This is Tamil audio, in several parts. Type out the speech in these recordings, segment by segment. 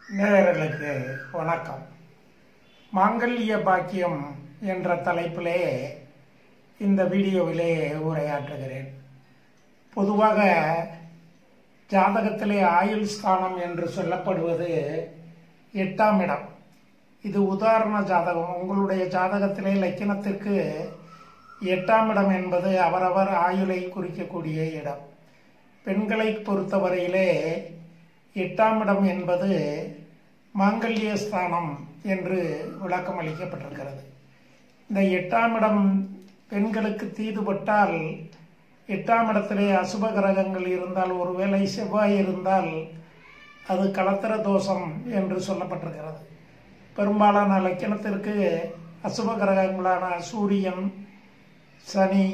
நேயர்களுக்கு வணக்கம் மாங்கல்ய பாக்கியம் என்ற தலைப்பிலே இந்த வீடியோவிலே உரையாற்றுகிறேன் பொதுவாக ஜாதகத்திலே ஆயுள் ஸ்தானம் என்று சொல்லப்படுவது எட்டாம் இடம் இது உதாரண ஜாதகம் உங்களுடைய ஜாதகத்திலே லக்கினத்திற்கு எட்டாம் இடம் என்பது அவரவர் ஆயுளை குறிக்கக்கூடிய இடம் பெண்களை பொறுத்தவரையிலே எட்டாம் இடம் என்பது மாங்கல்ய ஸ்தானம் என்று விளக்கம் அளிக்கப்பட்டிருக்கிறது இந்த எட்டாம் இடம் பெண்களுக்கு தீதுபட்டால் எட்டாம் இடத்திலே அசுப கிரகங்கள் இருந்தால் ஒருவேளை செவ்வாய் இருந்தால் அது கலத்திர தோஷம் என்று சொல்லப்பட்டிருக்கிறது பெரும்பாலான லக்கணத்திற்கு அசுப கிரகங்களான சூரியன் சனி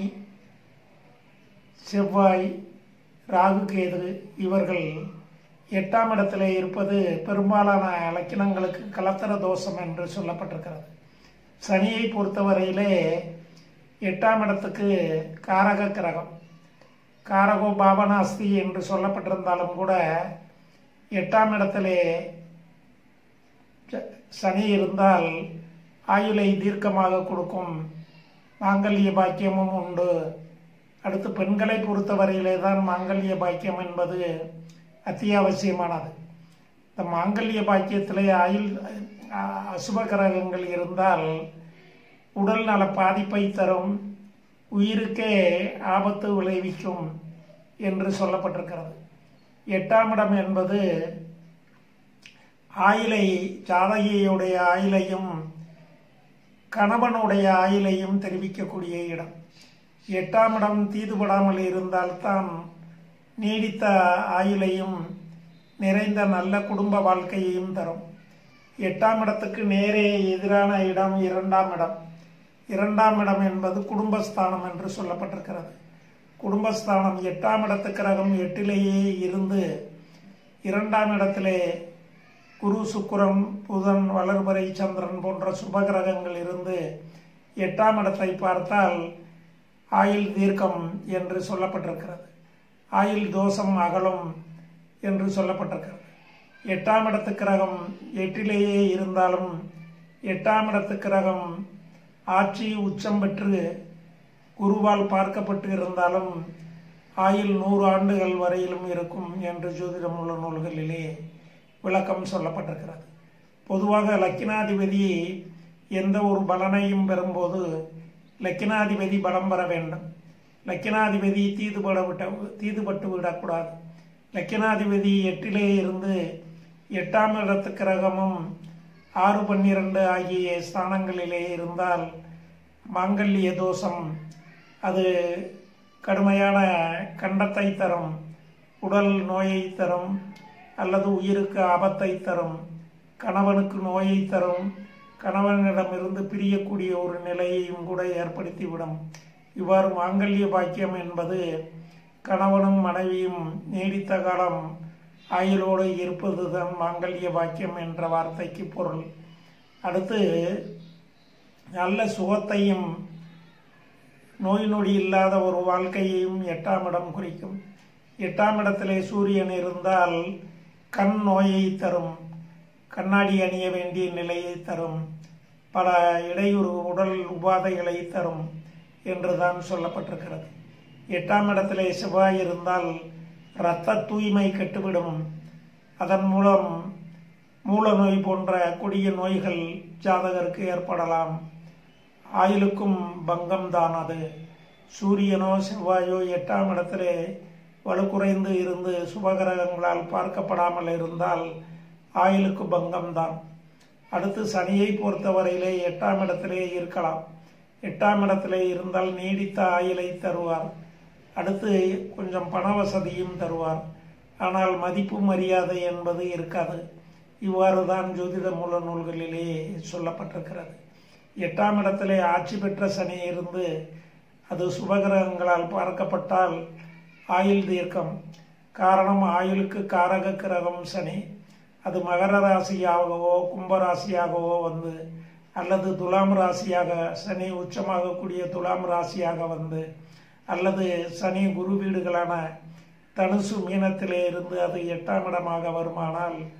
செவ்வாய் ராகு கேது இவர்கள் எட்டாம் இடத்திலே இருப்பது பெரும்பாலான லக்கினங்களுக்கு கலத்தர தோஷம் என்று சொல்லப்பட்டிருக்கிறது சனியை பொறுத்தவரையிலே எட்டாம் இடத்துக்கு காரக கிரகம் காரகோ பாபனாஸ்தி என்று சொல்லப்பட்டிருந்தாலும் கூட எட்டாம் இடத்திலே சனி இருந்தால் ஆயுளை தீர்க்கமாக கொடுக்கும் மாங்கல்ய பாக்கியமும் உண்டு அடுத்து பெண்களை பொறுத்தவரையிலே தான் மாங்கல்ய பாக்கியம் என்பது அத்தியாவசியமானது இந்த மாங்கல்ய பாக்கியத்திலே ஆயுள் அசுப கிரகங்கள் இருந்தால் உடல் நல பாதிப்பை தரும் உயிருக்கே ஆபத்து விளைவிக்கும் என்று சொல்லப்பட்டிருக்கிறது எட்டாம் இடம் என்பது ஆயிலை ஜாதகியுடைய ஆயிலையும் கணவனுடைய ஆயிலையும் தெரிவிக்கக்கூடிய இடம் எட்டாம் இடம் தீதுபடாமல் இருந்தால்தான் நீடித்த ஆயுளையும் நிறைந்த நல்ல குடும்ப வாழ்க்கையையும் தரும் எட்டாம் இடத்துக்கு நேரே எதிரான இடம் இரண்டாம் இடம் இரண்டாம் இடம் என்பது குடும்பஸ்தானம் என்று சொல்லப்பட்டிருக்கிறது குடும்பஸ்தானம் எட்டாம் இடத்து கிரகம் எட்டிலேயே இருந்து இரண்டாம் இடத்திலே குரு சுக்குரம் புதன் வளர்பறை சந்திரன் போன்ற சுப கிரகங்கள் இருந்து எட்டாம் இடத்தை பார்த்தால் ஆயுள் தீர்க்கம் என்று சொல்லப்பட்டிருக்கிறது ஆயுள் தோஷம் அகலும் என்று சொல்லப்பட்டிருக்கிறது எட்டாம் இடத்து கிரகம் எட்டிலேயே இருந்தாலும் எட்டாம் இடத்து கிரகம் ஆட்சி உச்சம் பெற்று குருவால் பார்க்கப்பட்டு இருந்தாலும் ஆயுள் நூறு ஆண்டுகள் வரையிலும் இருக்கும் என்று ஜோதிடம் உள்ள நூல்களிலே விளக்கம் சொல்லப்பட்டிருக்கிறது பொதுவாக லக்கினாதிபதி எந்த ஒரு பலனையும் பெறும்போது லக்கினாதிபதி பலம் பெற வேண்டும் லக்கினாதிபதி தீதுபட விட்ட தீதுபட்டு விடக்கூடாது லக்கினாதிபதி எட்டிலே இருந்து எட்டாம் இடத்து கிரகமும் ஆறு பன்னிரண்டு ஆகிய ஸ்தானங்களிலே இருந்தால் மாங்கல்ய தோஷம் அது கடுமையான கண்டத்தை தரும் உடல் நோயை தரும் அல்லது உயிருக்கு ஆபத்தை தரும் கணவனுக்கு நோயை தரும் கணவனிடமிருந்து பிரியக்கூடிய ஒரு நிலையையும் கூட ஏற்படுத்திவிடும் இவ்வாறு மாங்கல்ய பாக்கியம் என்பது கணவனும் மனைவியும் நீடித்த காலம் ஆயுளோடு இருப்பதுதான் மாங்கல்ய பாக்கியம் என்ற வார்த்தைக்கு பொருள் அடுத்து நல்ல சுகத்தையும் நோய் நொடி இல்லாத ஒரு வாழ்க்கையையும் எட்டாம் இடம் குறிக்கும் எட்டாம் இடத்திலே சூரியன் இருந்தால் கண் நோயை தரும் கண்ணாடி அணிய வேண்டிய நிலையை தரும் பல இடையூறு உடல் உபாதைகளை தரும் என்றுதான் சொல்லப்பட்டிருக்கிறது எட்டாம் இடத்திலே செவ்வாய் இருந்தால் இரத்த தூய்மை கெட்டுவிடும் அதன் மூலம் மூல நோய் போன்ற கொடிய நோய்கள் ஜாதகருக்கு ஏற்படலாம் ஆயுளுக்கும் பங்கம் தான் அது சூரியனோ செவ்வாயோ எட்டாம் இடத்திலே வலுக்குறைந்து இருந்து சுபகிரகங்களால் பார்க்கப்படாமல் இருந்தால் ஆயுளுக்கு பங்கம்தான் அடுத்து சனியை பொறுத்தவரையிலே எட்டாம் இடத்திலே இருக்கலாம் எட்டாம் இடத்திலே இருந்தால் நீடித்த ஆயுளை தருவார் அடுத்து கொஞ்சம் பண வசதியும் தருவார் ஆனால் மதிப்பு மரியாதை என்பது இருக்காது இவ்வாறு தான் ஜோதிட மூல நூல்களிலே சொல்லப்பட்டிருக்கிறது எட்டாம் இடத்திலே ஆட்சி பெற்ற சனி இருந்து அது சுபகிரகங்களால் பார்க்கப்பட்டால் ஆயுள் தீர்க்கம் காரணம் ஆயுளுக்கு காரக கிரகம் சனி அது மகர ராசியாகவோ கும்பராசியாகவோ வந்து அல்லது துலாம் ராசியாக சனி உச்சமாகக்கூடிய துலாம் ராசியாக வந்து அல்லது சனி குரு வீடுகளான தனுசு மீனத்திலே இருந்து அது எட்டாம் இடமாக வருமானால்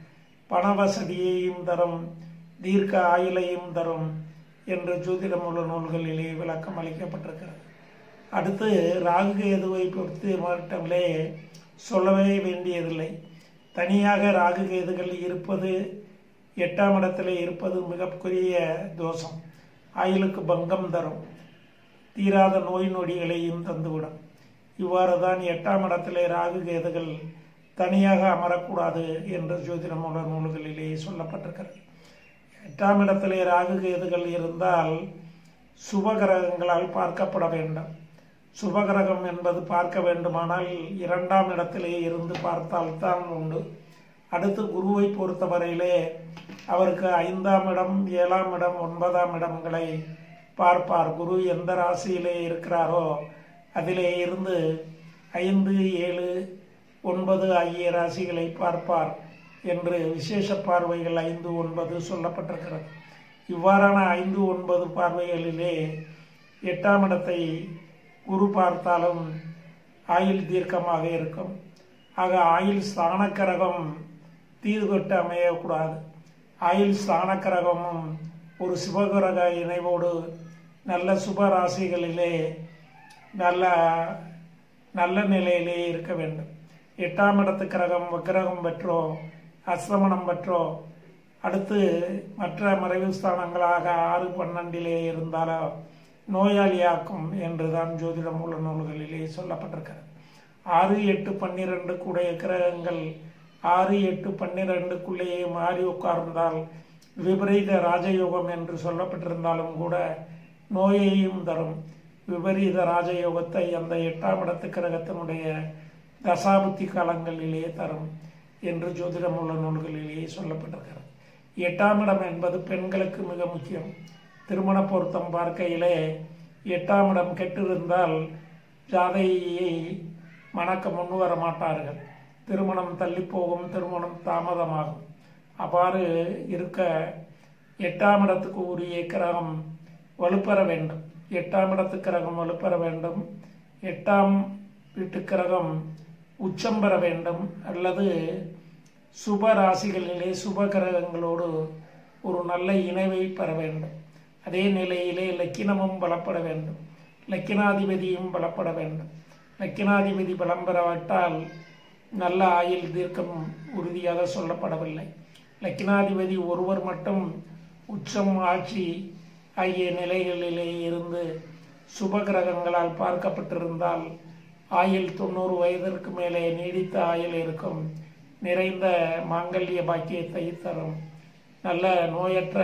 பண வசதியையும் தரும் தீர்க்க ஆயுளையும் தரும் என்று ஜோதிடம் உள்ள நூல்களிலே விளக்கம் அளிக்கப்பட்டிருக்கிறது அடுத்து ராகு கேதுவை பொறுத்து மட்டுமே சொல்லவே வேண்டியதில்லை தனியாக ராகு கேதுகள் இருப்பது எட்டாம் இடத்திலே இருப்பது மிகப்பெரிய தோஷம் ஆயுளுக்கு பங்கம் தரும் தீராத நோய் நொடிகளையும் தந்துவிடும் இவ்வாறு தான் எட்டாம் இடத்திலே ராகு கேதுகள் தனியாக அமரக்கூடாது என்று ஜோதிடம் உள்ள நூல்களிலே சொல்லப்பட்டிருக்கிறது எட்டாம் இடத்திலே ராகு கேதுகள் இருந்தால் சுபகிரகங்களால் பார்க்கப்பட வேண்டும் சுபகிரகம் என்பது பார்க்க வேண்டுமானால் இரண்டாம் இடத்திலே இருந்து பார்த்தால்தான் உண்டு அடுத்து குருவை பொறுத்தவரையிலே அவருக்கு ஐந்தாம் இடம் ஏழாம் இடம் ஒன்பதாம் இடங்களை பார்ப்பார் குரு எந்த ராசியிலே இருக்கிறாரோ அதிலே இருந்து ஐந்து ஏழு ஒன்பது ஆகிய ராசிகளை பார்ப்பார் என்று விசேஷ பார்வைகள் ஐந்து ஒன்பது சொல்லப்பட்டிருக்கிறது இவ்வாறான ஐந்து ஒன்பது பார்வைகளிலே எட்டாம் இடத்தை குரு பார்த்தாலும் ஆயுள் தீர்க்கமாக இருக்கும் ஆக ஆயுள் ஸ்தானக்கரகம் தீர்கொட்டு அமையக்கூடாது ஆயுள் ஸ்தானக்கரகமும் ஒரு சிவகிரக இணைவோடு நல்ல சுப ராசிகளிலே நல்ல நல்ல நிலையிலே இருக்க வேண்டும் எட்டாம் இடத்து கிரகம் வக்கிரகம் பெற்றோ அஸ்தமனம் பெற்றோ அடுத்து மற்ற மறைவு ஸ்தானங்களாக ஆறு பன்னெண்டிலே இருந்தாலோ நோயாளியாக்கும் என்றுதான் ஜோதிடம் உள்ள நூல்களிலே சொல்லப்பட்டிருக்கிறது ஆறு எட்டு பன்னிரண்டு கூடிய கிரகங்கள் ஆறு எட்டு பன்னிரண்டுக்குள்ளேயே மாறி உட்கார்ந்தால் விபரீத ராஜயோகம் என்று சொல்லப்பட்டிருந்தாலும் கூட நோயையும் தரும் விபரீத ராஜயோகத்தை அந்த எட்டாம் இடத்து கிரகத்தினுடைய தசாபுத்தி காலங்களிலே தரும் என்று ஜோதிடம் உள்ள நூல்களிலேயே சொல்லப்பட்டிருக்கிறது எட்டாம் இடம் என்பது பெண்களுக்கு மிக முக்கியம் திருமண பொருத்தம் பார்க்கையிலே எட்டாம் இடம் கெட்டிருந்தால் ஜாதையை மணக்க முன் வர மாட்டார்கள் திருமணம் தள்ளி போகும் திருமணம் தாமதமாகும் அவ்வாறு இருக்க எட்டாம் இடத்துக்கு உரிய கிரகம் வலுப்பெற வேண்டும் எட்டாம் இடத்து கிரகம் வலுப்பெற வேண்டும் எட்டாம் வீட்டு கிரகம் உச்சம் பெற வேண்டும் அல்லது சுப ராசிகளிலே சுப கிரகங்களோடு ஒரு நல்ல இணைவை பெற வேண்டும் அதே நிலையிலே லக்கினமும் பலப்பட வேண்டும் லக்கினாதிபதியும் பலப்பட வேண்டும் லக்கினாதிபதி பலம் பெறவிட்டால் நல்ல ஆயுள் தீர்க்கம் உறுதியாக சொல்லப்படவில்லை லக்கினாதிபதி ஒருவர் மட்டும் உச்சம் ஆட்சி ஆகிய நிலைகளிலே இருந்து சுப கிரகங்களால் பார்க்கப்பட்டிருந்தால் ஆயுள் தொண்ணூறு வயதிற்கு மேலே நீடித்த ஆயுள் இருக்கும் நிறைந்த மாங்கல்ய பாக்கியத்தை தரும் நல்ல நோயற்ற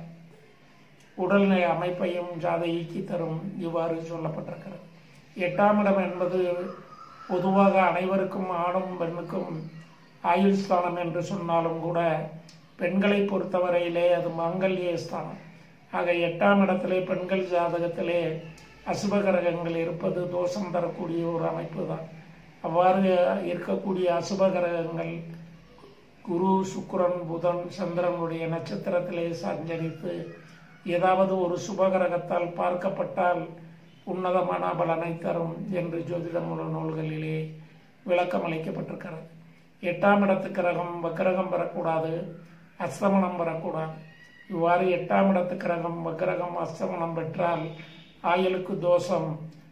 உடல்நிலை அமைப்பையும் ஜாதகிக்கு தரும் இவ்வாறு சொல்லப்பட்டிருக்கிறது எட்டாம் இடம் என்பது பொதுவாக அனைவருக்கும் ஆணும் பெண்ணுக்கும் ஆயுள் ஸ்தானம் என்று சொன்னாலும் கூட பெண்களை பொறுத்தவரையிலே அது மாங்கல்ய ஸ்தானம் ஆக எட்டாம் இடத்திலே பெண்கள் ஜாதகத்திலே அசுப கிரகங்கள் இருப்பது தோஷம் தரக்கூடிய ஒரு அமைப்பு தான் அவ்வாறு இருக்கக்கூடிய அசுப கிரகங்கள் குரு சுக்கிரன் புதன் சந்திரனுடைய நட்சத்திரத்திலே சஞ்சரித்து ஏதாவது ஒரு சுபகிரகத்தால் பார்க்கப்பட்டால் உன்னதமான பலனை தரும் என்று ஜோதிடம் உள்ள நூல்களிலே விளக்கம் அளிக்கப்பட்டிருக்கிறது எட்டாம் இடத்து கிரகம் வக்கிரகம் பெறக்கூடாது அஸ்தமனம் பெறக்கூடாது இவ்வாறு எட்டாம் இடத்து கிரகம் வக்கிரகம் அஸ்தமனம் பெற்றால் ஆயுளுக்கு தோஷம்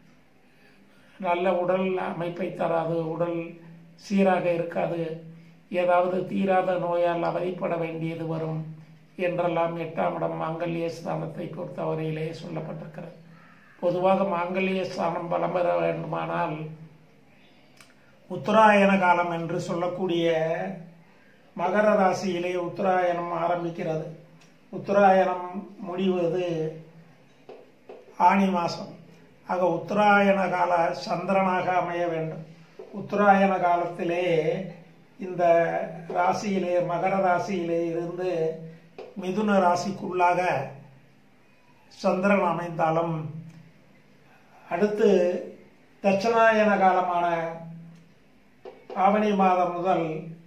நல்ல உடல் அமைப்பை தராது உடல் சீராக இருக்காது ஏதாவது தீராத நோயால் அவதிப்பட வேண்டியது வரும் என்றெல்லாம் எட்டாம் இடம் மாங்கல்ய ஸ்தானத்தை பொறுத்தவரையிலே சொல்லப்பட்டிருக்கிறது பொதுவாக மாங்கல்ய ஸ்தானம் பலம் பெற வேண்டுமானால் உத்தராயண காலம் என்று சொல்லக்கூடிய மகர ராசியிலே உத்தராயணம் ஆரம்பிக்கிறது உத்தராயணம் முடிவது ஆணி மாதம் ஆக உத்தராயண கால சந்திரனாக அமைய வேண்டும் உத்தராயண காலத்திலே இந்த ராசியிலே மகர ராசியிலே இருந்து மிதுன ராசிக்குள்ளாக சந்திரன் அமைந்தாலும் அடுத்து தட்சணாயன காலமான ஆவணி மாதம் முதல்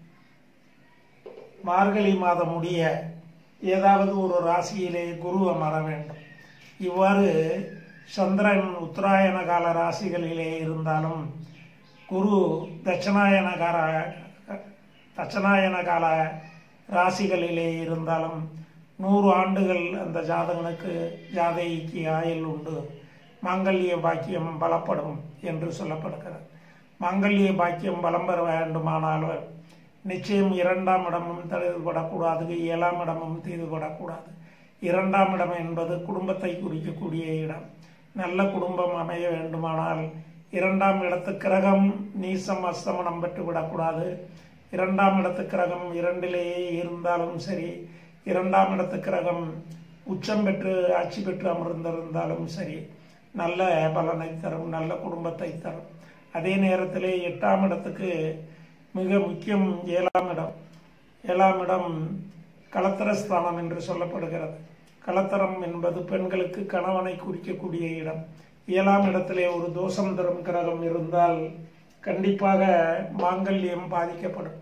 மார்கழி மாதம் முடிய ஏதாவது ஒரு ராசியிலே குரு அமர வேண்டும் இவ்வாறு சந்திரன் உத்தராயண கால ராசிகளிலே இருந்தாலும் குரு தட்சணாயன கால தட்சணாயன கால ராசிகளிலே இருந்தாலும் நூறு ஆண்டுகள் அந்த ஜாதகனுக்கு ஜாதகிக்கு ஆயுள் உண்டு மாங்கல்ய பாக்கியம் பலப்படும் என்று சொல்லப்படுகிறது மாங்கல்ய பாக்கியம் பலம் பெற வேண்டுமானால் நிச்சயம் இரண்டாம் இடமும் தீதுபடக்கூடாது ஏழாம் இடமும் தீதுபடக்கூடாது இரண்டாம் இடம் என்பது குடும்பத்தை குறிக்கக்கூடிய இடம் நல்ல குடும்பம் அமைய வேண்டுமானால் இரண்டாம் இடத்து கிரகம் நீசம் அஸ்தமனம் பெற்று விடக்கூடாது இரண்டாம் இடத்து கிரகம் இரண்டிலேயே இருந்தாலும் சரி இரண்டாம் இடத்து கிரகம் உச்சம் பெற்று ஆட்சி பெற்று அமர்ந்திருந்தாலும் சரி நல்ல பலனை தரும் நல்ல குடும்பத்தை தரும் அதே நேரத்திலே எட்டாம் இடத்துக்கு மிக முக்கியம் ஏழாம் இடம் ஏழாம் இடம் கலத்தரஸ்தானம் என்று சொல்லப்படுகிறது கலத்தரம் என்பது பெண்களுக்கு கணவனை குறிக்கக்கூடிய இடம் ஏழாம் இடத்திலே ஒரு தோஷம் தரும் கிரகம் இருந்தால் கண்டிப்பாக மாங்கல்யம் பாதிக்கப்படும்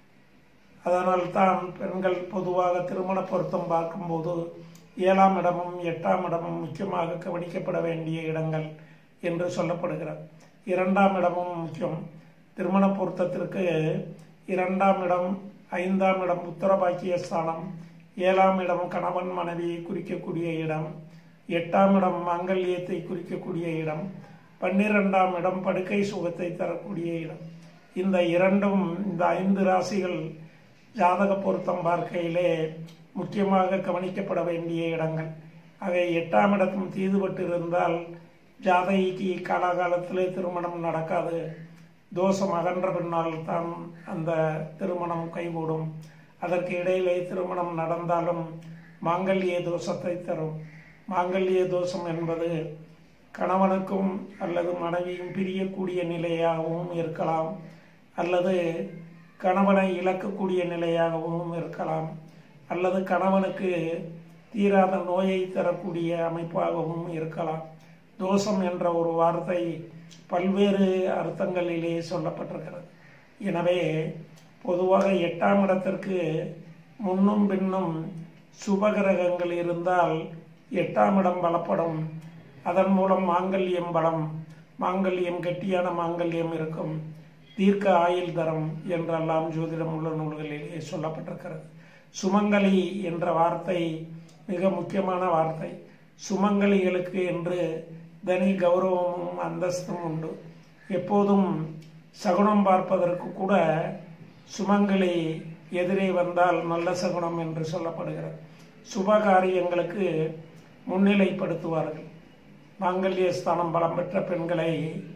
அதனால் தான் பெண்கள் பொதுவாக திருமண பொருத்தம் பார்க்கும்போது ஏழாம் இடமும் எட்டாம் இடமும் முக்கியமாக கவனிக்கப்பட வேண்டிய இடங்கள் என்று சொல்லப்படுகிறது இரண்டாம் இடமும் முக்கியம் திருமண பொருத்தத்திற்கு இரண்டாம் இடம் ஐந்தாம் இடம் உத்தரபாக்கிய ஸ்தானம் ஏழாம் இடம் கணவன் மனைவியை குறிக்கக்கூடிய இடம் எட்டாம் இடம் மாங்கல்யத்தை குறிக்கக்கூடிய இடம் பன்னிரெண்டாம் இடம் படுக்கை சுகத்தை தரக்கூடிய இடம் இந்த இரண்டும் இந்த ஐந்து ராசிகள் ஜாதக பொருத்தம் பார்க்கையிலே முக்கியமாக கவனிக்கப்பட வேண்டிய இடங்கள் ஆக எட்டாம் இடத்தும் தீதுபட்டு இருந்தால் ஜாதகிக்கு காலாகாலத்திலே திருமணம் நடக்காது தோஷம் அகன்ற பின்னால் தான் அந்த திருமணம் கைகூடும் அதற்கு இடையிலே திருமணம் நடந்தாலும் மாங்கல்ய தோஷத்தை தரும் மாங்கல்ய தோஷம் என்பது கணவனுக்கும் அல்லது மனைவியும் பிரியக்கூடிய நிலையாகவும் இருக்கலாம் அல்லது கணவனை இழக்கக்கூடிய நிலையாகவும் இருக்கலாம் அல்லது கணவனுக்கு தீராத நோயை தரக்கூடிய அமைப்பாகவும் இருக்கலாம் தோஷம் என்ற ஒரு வார்த்தை பல்வேறு அர்த்தங்களிலே சொல்லப்பட்டிருக்கிறது எனவே பொதுவாக எட்டாம் இடத்திற்கு முன்னும் பின்னும் சுபகிரகங்கள் இருந்தால் எட்டாம் இடம் பலப்படும் அதன் மூலம் மாங்கல்யம் பலம் மாங்கல்யம் கெட்டியான மாங்கல்யம் இருக்கும் தீர்க்க ஆயுள் தரம் என்றெல்லாம் ஜோதிடம் உள்ள நூல்களிலே சொல்லப்பட்டிருக்கிறது சுமங்கலி என்ற வார்த்தை மிக முக்கியமான வார்த்தை சுமங்கலிகளுக்கு என்று தனி கௌரவமும் அந்தஸ்தும் உண்டு எப்போதும் சகுனம் பார்ப்பதற்கு கூட சுமங்கலி எதிரே வந்தால் நல்ல சகுனம் என்று சொல்லப்படுகிறது சுப காரியங்களுக்கு முன்னிலைப்படுத்துவார்கள் மாங்கல்ய ஸ்தானம் பலம் பெற்ற பெண்களை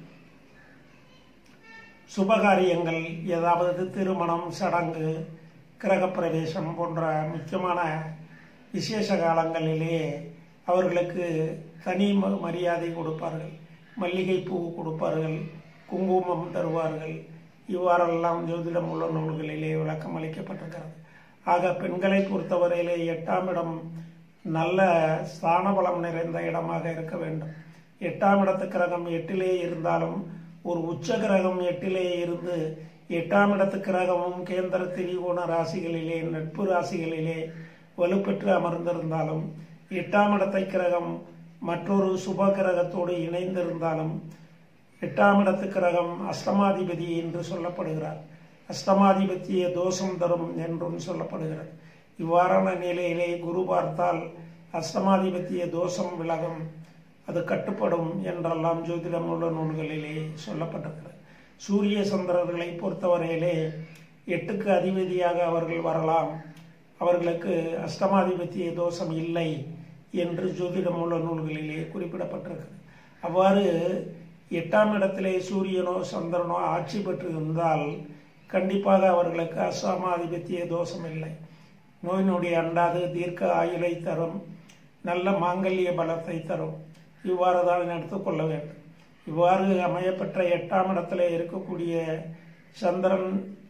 சுபகாரியங்கள் ஏதாவது திருமணம் சடங்கு கிரகப்பிரவேசம் போன்ற முக்கியமான விசேஷ காலங்களிலே அவர்களுக்கு தனி ம- மரியாதை கொடுப்பார்கள் மல்லிகை பூ கொடுப்பார்கள் குங்குமம் தருவார்கள் இவ்வாறெல்லாம் ஜோதிடம் உள்ள நூல்களிலே விளக்கம் அளிக்கப்பட்டிருக்கிறது ஆக பெண்களை பொறுத்தவரையிலே எட்டாம் இடம் நல்ல ஸ்தான பலம் நிறைந்த இடமாக இருக்க வேண்டும் எட்டாம் இடத்து கிரகம் எட்டிலே இருந்தாலும் ஒரு உச்ச கிரகம் எட்டிலே இருந்து எட்டாம் இடத்து கிரகமும் கேந்திர திரிகோண ராசிகளிலே நட்பு ராசிகளிலே வலுப்பெற்று அமர்ந்திருந்தாலும் எட்டாம் இடத்தை கிரகம் மற்றொரு சுப கிரகத்தோடு இணைந்திருந்தாலும் எட்டாம் இடத்து கிரகம் அஷ்டமாதிபதி என்று சொல்லப்படுகிறார் அஷ்டமாதிபத்திய தோஷம் தரும் என்றும் சொல்லப்படுகிறது இவ்வாறான நிலையிலே குரு பார்த்தால் அஷ்டமாதிபத்திய தோஷம் விலகும் அது கட்டுப்படும் என்றெல்லாம் ஜோதிடம் உள்ள நூல்களிலே சொல்லப்பட்டிருக்கிறது சூரிய சந்திரர்களை பொறுத்தவரையிலே எட்டுக்கு அதிபதியாக அவர்கள் வரலாம் அவர்களுக்கு அஷ்டமாதிபத்திய தோஷம் இல்லை என்று ஜோதிடம் உள்ள நூல்களிலே குறிப்பிடப்பட்டிருக்கிறது அவ்வாறு எட்டாம் இடத்திலே சூரியனோ சந்திரனோ ஆட்சி பெற்று இருந்தால் கண்டிப்பாக அவர்களுக்கு அஷ்டமாதிபத்திய தோஷம் இல்லை நோய் நொடி அண்டாது தீர்க்க ஆயுளை தரும் நல்ல மாங்கல்ய பலத்தை தரும் இவ்வாறு தான் எடுத்துக்கொள்ள வேண்டும் இவ்வாறு அமையப்பெற்ற எட்டாம் இடத்திலே இருக்கக்கூடிய சந்திரன்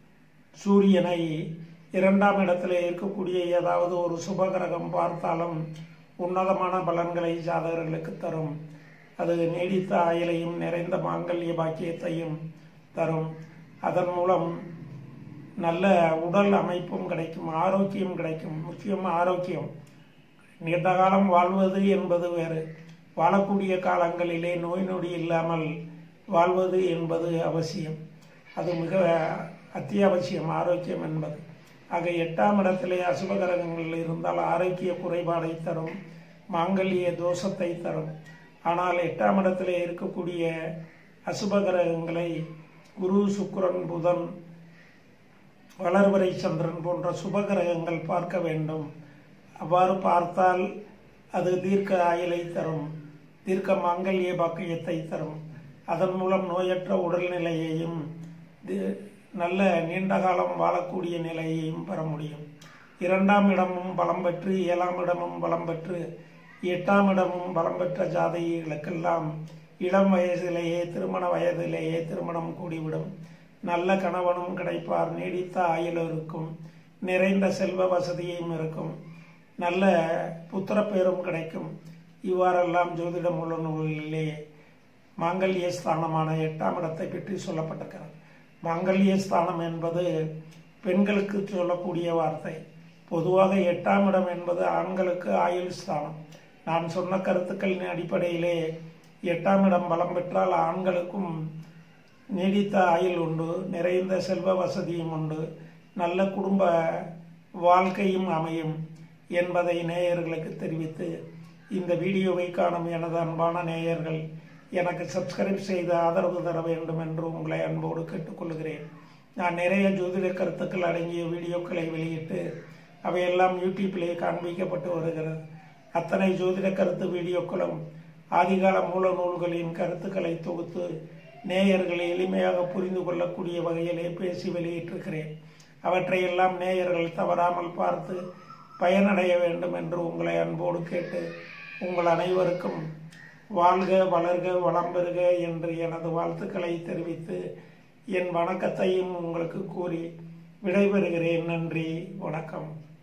சூரியனை இரண்டாம் இடத்திலே இருக்கக்கூடிய ஏதாவது ஒரு சுபகிரகம் பார்த்தாலும் உன்னதமான பலன்களை ஜாதகர்களுக்கு தரும் அது நீடித்த ஆயுளையும் நிறைந்த மாங்கல்ய பாக்கியத்தையும் தரும் அதன் மூலம் நல்ல உடல் அமைப்பும் கிடைக்கும் ஆரோக்கியம் கிடைக்கும் முக்கியமாக ஆரோக்கியம் நீண்ட காலம் வாழ்வது என்பது வேறு வாழக்கூடிய காலங்களிலே நோய் நொடி இல்லாமல் வாழ்வது என்பது அவசியம் அது மிக அத்தியாவசியம் ஆரோக்கியம் என்பது ஆக எட்டாம் இடத்திலே அசுபகரகங்கள் இருந்தால் ஆரோக்கிய குறைபாடை தரும் மாங்கல்ய தோஷத்தை தரும் ஆனால் எட்டாம் இடத்திலே இருக்கக்கூடிய அசுபகிரகங்களை குரு சுக்கிரன் புதன் வளர்வரை சந்திரன் போன்ற சுபகிரகங்கள் பார்க்க வேண்டும் அவ்வாறு பார்த்தால் அது தீர்க்க ஆயுளை தரும் தீர்க்க மாங்கல்ய பாக்கியத்தை தரும் அதன் மூலம் நோயற்ற உடல்நிலையையும் தி- நல்ல நீண்ட காலம் வாழக்கூடிய நிலையையும் பெற முடியும் இரண்டாம் இடமும் பலம் பெற்று ஏழாம் இடமும் பலம் பெற்று எட்டாம் இடமும் பலம் பெற்ற ஜாதகிகளுக்கெல்லாம் இளம் வயதிலேயே திருமண வயதிலேயே திருமணம் கூடிவிடும் நல்ல கணவனும் கிடைப்பார் நீடித்த ஆயுள் இருக்கும் நிறைந்த செல்வ வசதியும் இருக்கும் நல்ல புத்திரப்பேரும் கிடைக்கும் இவ்வாறெல்லாம் ஜோதிட மூல நூலிலே மாங்கல்ய ஸ்தானமான எட்டாம் இடத்தை பற்றி சொல்லப்பட்டிருக்கிறது மாங்கல்ய ஸ்தானம் என்பது பெண்களுக்கு சொல்லக்கூடிய வார்த்தை பொதுவாக எட்டாம் இடம் என்பது ஆண்களுக்கு ஆயுள் ஸ்தானம் நான் சொன்ன கருத்துக்களின் அடிப்படையிலே எட்டாம் இடம் பலம் பெற்றால் ஆண்களுக்கும் நீடித்த ஆயுள் உண்டு நிறைந்த செல்வ வசதியும் உண்டு நல்ல குடும்ப வாழ்க்கையும் அமையும் என்பதை நேயர்களுக்கு தெரிவித்து இந்த வீடியோவை காணும் எனது அன்பான நேயர்கள் எனக்கு சப்ஸ்கிரைப் செய்து ஆதரவு தர வேண்டும் என்று உங்களை அன்போடு கேட்டுக்கொள்கிறேன் நான் நிறைய ஜோதிட கருத்துக்கள் அடங்கிய வீடியோக்களை வெளியிட்டு அவையெல்லாம் யூடியூப்பிலே காண்பிக்கப்பட்டு வருகிறது அத்தனை ஜோதிட கருத்து வீடியோக்களும் ஆதிகால மூல நூல்களின் கருத்துக்களை தொகுத்து நேயர்களை எளிமையாக புரிந்து கொள்ளக்கூடிய வகையிலே பேசி வெளியிட்டிருக்கிறேன் அவற்றையெல்லாம் நேயர்கள் தவறாமல் பார்த்து பயனடைய வேண்டும் என்று உங்களை அன்போடு கேட்டு உங்கள் அனைவருக்கும் வாழ்க வளர்க வளம் பெறுக என்று எனது வாழ்த்துக்களை தெரிவித்து என் வணக்கத்தையும் உங்களுக்கு கூறி விடைபெறுகிறேன் நன்றி வணக்கம்